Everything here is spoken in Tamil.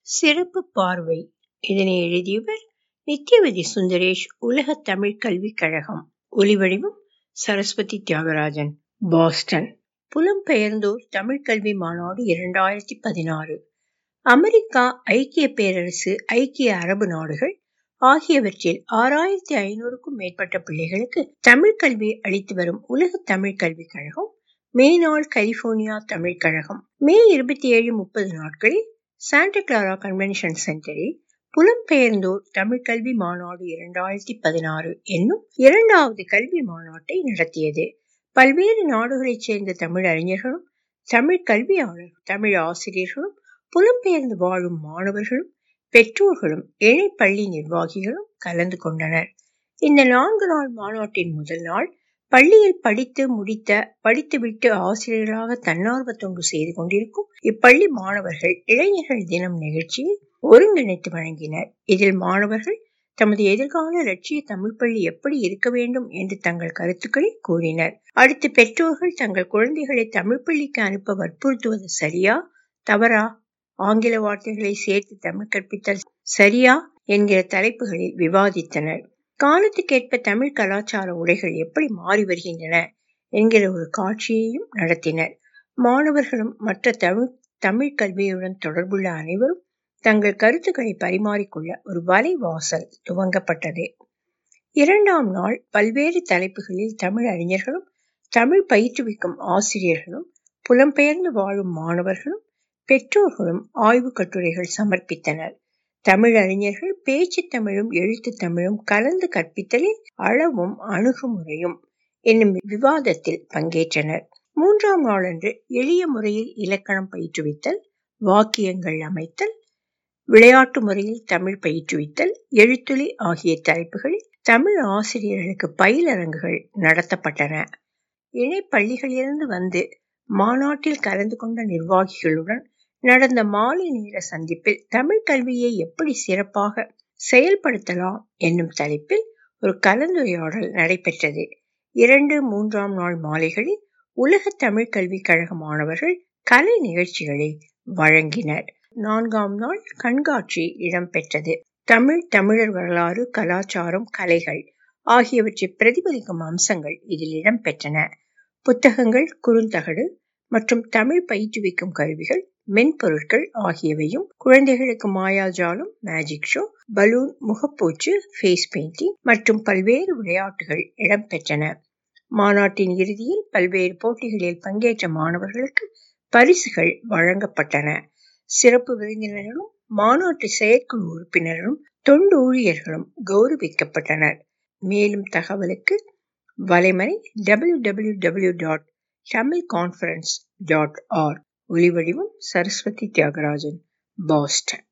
சிறப்பு பார்வை இதனை எழுதியவர் நித்யவதி சுந்தரேஷ் உலக தமிழ் கல்விக் கழகம் ஒலிவடிவம் சரஸ்வதி தியாகராஜன் பாஸ்டன் புலம்பெயர்ந்தோர் தமிழ் கல்வி மாநாடு இரண்டாயிரத்தி பதினாறு அமெரிக்கா ஐக்கிய பேரரசு ஐக்கிய அரபு நாடுகள் ஆகியவற்றில் ஆறாயிரத்தி ஐநூறுக்கும் மேற்பட்ட பிள்ளைகளுக்கு தமிழ் கல்வி அளித்து வரும் உலக தமிழ் கல்விக் கழகம் மேனாள் கலிபோர்னியா தமிழ் கழகம் மே இருபத்தி ஏழு முப்பது நாட்களில் சாண்டா கிளாரா கன்வென்ஷன் சென்டரில் புலம்பெயர்ந்தோர் தமிழ் கல்வி மாநாடு இரண்டாயிரத்தி பதினாறு என்னும் இரண்டாவது கல்வி மாநாட்டை நடத்தியது பல்வேறு நாடுகளைச் சேர்ந்த தமிழ் அறிஞர்களும் தமிழ் கல்வியாளர் தமிழ் ஆசிரியர்களும் புலம்பெயர்ந்து வாழும் மாணவர்களும் பெற்றோர்களும் இணை பள்ளி நிர்வாகிகளும் கலந்து கொண்டனர் இந்த நான்கு நாள் மாநாட்டின் முதல் நாள் பள்ளியில் படித்து முடித்த படித்துவிட்டு ஆசிரியர்களாக தன்னார்வ தொண்டு செய்து கொண்டிருக்கும் இப்பள்ளி மாணவர்கள் இளைஞர்கள் தினம் நிகழ்ச்சியை ஒருங்கிணைத்து வழங்கினர் இதில் மாணவர்கள் தமது எதிர்கால லட்சிய தமிழ் பள்ளி எப்படி இருக்க வேண்டும் என்று தங்கள் கருத்துக்களை கூறினர் அடுத்து பெற்றோர்கள் தங்கள் குழந்தைகளை தமிழ் பள்ளிக்கு அனுப்ப வற்புறுத்துவது சரியா தவறா ஆங்கில வார்த்தைகளை சேர்த்து தமிழ் கற்பித்தல் சரியா என்கிற தலைப்புகளில் விவாதித்தனர் காலத்துக்கேற்ப தமிழ் கலாச்சார உடைகள் எப்படி மாறி வருகின்றன என்கிற ஒரு காட்சியையும் நடத்தினர் மாணவர்களும் மற்ற தமிழ் தமிழ் கல்வியுடன் தொடர்புள்ள அனைவரும் தங்கள் கருத்துக்களை பரிமாறிக்கொள்ள ஒரு வலைவாசல் துவங்கப்பட்டது இரண்டாம் நாள் பல்வேறு தலைப்புகளில் தமிழ் அறிஞர்களும் தமிழ் பயிற்றுவிக்கும் ஆசிரியர்களும் புலம்பெயர்ந்து வாழும் மாணவர்களும் பெற்றோர்களும் ஆய்வு கட்டுரைகள் சமர்ப்பித்தனர் தமிழ் அறிஞர்கள் பேச்சு தமிழும் எழுத்து தமிழும் கலந்து கற்பித்தலில் அளவும் அணுகுமுறையும் என்னும் விவாதத்தில் பங்கேற்றனர் மூன்றாம் நாளன்று எளிய முறையில் இலக்கணம் பயிற்றுவித்தல் வாக்கியங்கள் அமைத்தல் விளையாட்டு முறையில் தமிழ் பயிற்றுவித்தல் எழுத்துளி ஆகிய தலைப்புகளில் தமிழ் ஆசிரியர்களுக்கு பயிலரங்குகள் நடத்தப்பட்டன இணை பள்ளிகளிலிருந்து வந்து மாநாட்டில் கலந்து கொண்ட நிர்வாகிகளுடன் நடந்த மாலை நேர சந்திப்பில் தமிழ் கல்வியை எப்படி சிறப்பாக செயல்படுத்தலாம் என்னும் தலைப்பில் ஒரு கலந்துரையாடல் நடைபெற்றது இரண்டு மூன்றாம் நாள் மாலைகளில் உலக தமிழ் கல்விக் கழக மாணவர்கள் கலை நிகழ்ச்சிகளை வழங்கினர் நான்காம் நாள் கண்காட்சி இடம்பெற்றது தமிழ் தமிழர் வரலாறு கலாச்சாரம் கலைகள் ஆகியவற்றை பிரதிபலிக்கும் அம்சங்கள் இதில் இடம்பெற்றன புத்தகங்கள் குறுந்தகடு மற்றும் தமிழ் பயிற்றுவிக்கும் கருவிகள் மென்பொருட்கள் ஆகியவையும் குழந்தைகளுக்கு மாயாஜாலம் மேஜிக் ஷோ பலூன் முகப்பூச்சு ஃபேஸ் பெயிண்டிங் மற்றும் பல்வேறு விளையாட்டுகள் இடம்பெற்றன மாநாட்டின் இறுதியில் பல்வேறு போட்டிகளில் பங்கேற்ற மாணவர்களுக்கு பரிசுகள் வழங்கப்பட்டன சிறப்பு விருந்தினர்களும் மாநாட்டு செயற்குழு உறுப்பினர்களும் தொண்டு ஊழியர்களும் கௌரவிக்கப்பட்டனர் மேலும் தகவலுக்கு வலைமறை W W W dot Tamil conference dot org ஒலிவடிவம் சரஸ்வதி தியாகராஜன் பாஸ்டன்